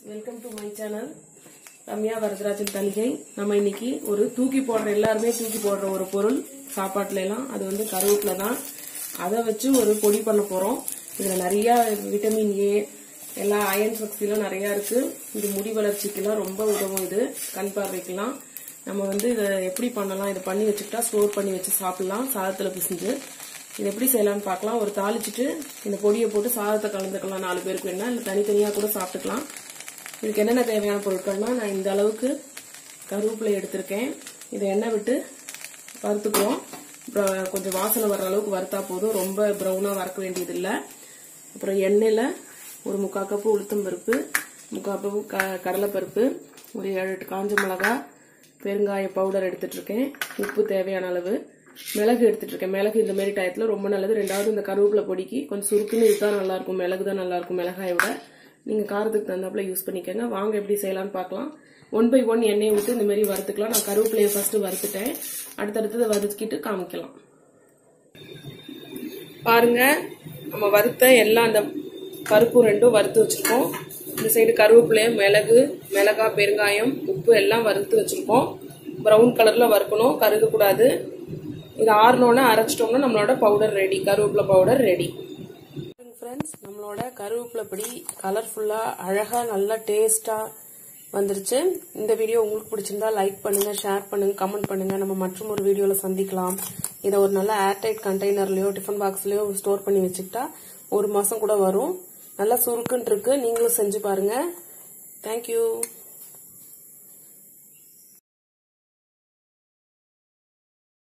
welcome to my channel Ramya Varadarajan தலிகை நம்ம இன்னைக்கு ஒரு தூக்கி போடுற எல்லாருமே தூக்கி போடுற ஒரு பொருள் சாப்பாட்டுல எல்லாம் அது வந்து கருவேப்பிலை தான் அதை வச்சு ஒரு பொடி பண்ண போறோம் இதுல நிறைய விட்டமின் ஏ எல்லா அயன் சக்திலாம் நிறைய இருக்கு இது முடி வளர்ச்சிக்கெல்லாம் ரொம்ப உதவும் இது கண் பார்வைக்கெல்லாம் நம்ம வந்து இதை எப்படி பண்ணலாம் இதை பண்ணி வச்சுக்கிட்டா ஸ்டோர் பண்ணி வச்சு சாப்பிடலாம் சாதத்துல பிசைஞ்சு இது எப்படி செய்யலாம்னு பார்க்கலாம் ஒரு தாளிச்சிட்டு இந்த பொடியை போட்டு சாதத்தை கலந்துக்கலாம் நாலு பேருக்கு வேணா இல்லை தனித்தனியாக கூட சாப்பிட்டுக்கலாம் இதுக்கு என்னென்ன தேவையான பொருட்கள்னா நான் இந்த அளவுக்கு கருவேப்பிலை எடுத்திருக்கேன் இதை எண்ணெய் விட்டு வறுத்துக்குவோம் அப்புறம் கொஞ்சம் வாசனை வர்ற அளவுக்கு வறுத்தா போதும் ரொம்ப ப்ரௌனாக வறுக்க வேண்டியதில்லை அப்புறம் எண்ணெயில் ஒரு முக்கால் கப்பு உளுத்தம் பருப்பு முக்கால் கப்பு க கடலைப்பருப்பு ஒரு ஏழு எட்டு காஞ்ச மிளகா பெருங்காய பவுடர் எடுத்துட்டு இருக்கேன் உப்பு தேவையான அளவு மிளகு எடுத்துட்டு இருக்கேன் மிளகு இந்த மாதிரி டயத்தில் ரொம்ப நல்லது ரெண்டாவது இந்த கருவேப்பிலை பொடிக்கு கொஞ்சம் சுருக்குன்னு இதுதான் நல்லா இருக்கும் மிளகு தான் நல்லா இருக்கும் மிளகாயை விட நீங்கள் காரத்துக்கு தகுந்தாப்புல யூஸ் பண்ணிக்கோங்க வாங்க எப்படி செய்யலாம்னு பார்க்கலாம் ஒன் பை ஒன் எண்ணெயை விட்டு இந்த மாதிரி வறுத்துக்கலாம் நான் கருவேப்பிலையை ஃபர்ஸ்ட் வறுத்துட்டேன் அடுத்தடுத்ததை வதக்கிட்டு காமிக்கலாம் பாருங்க நம்ம வறுத்த எல்லாம் அந்த பருப்பு ரெண்டும் வறுத்து வச்சிருக்கோம் இந்த சைடு கருவேப்பிலை மிளகு மிளகா பெருங்காயம் உப்பு எல்லாம் வறுத்து வச்சிருக்கோம் ப்ரௌன் கலர்ல வறுக்கணும் கருகக்கூடாது இது ஆறினோன்னு அரைச்சிட்டோம்னா நம்மளோட பவுடர் ரெடி கருவேப்பிலை பவுடர் ரெடி ஃப்ரெண்ட்ஸ் நம்மளோட கருவேப்பிலை பொடி கலர்ஃபுல்லாக அழகாக நல்லா டேஸ்ட்டாக வந்துருச்சு இந்த வீடியோ உங்களுக்கு பிடிச்சிருந்தா லைக் பண்ணுங்க ஷேர் பண்ணுங்க கமெண்ட் பண்ணுங்க நம்ம மற்றும் ஒரு வீடியோவில் சந்திக்கலாம் இதை ஒரு நல்ல ஏர்டைட் கண்டெய்னர்லயோ டிஃபன் பாக்ஸ்லயோ ஸ்டோர் பண்ணி வச்சுக்கிட்டா ஒரு மாசம் கூட வரும் நல்லா சுருக்குன்னு இருக்கு நீங்களும் செஞ்சு பாருங்க தேங்க்யூ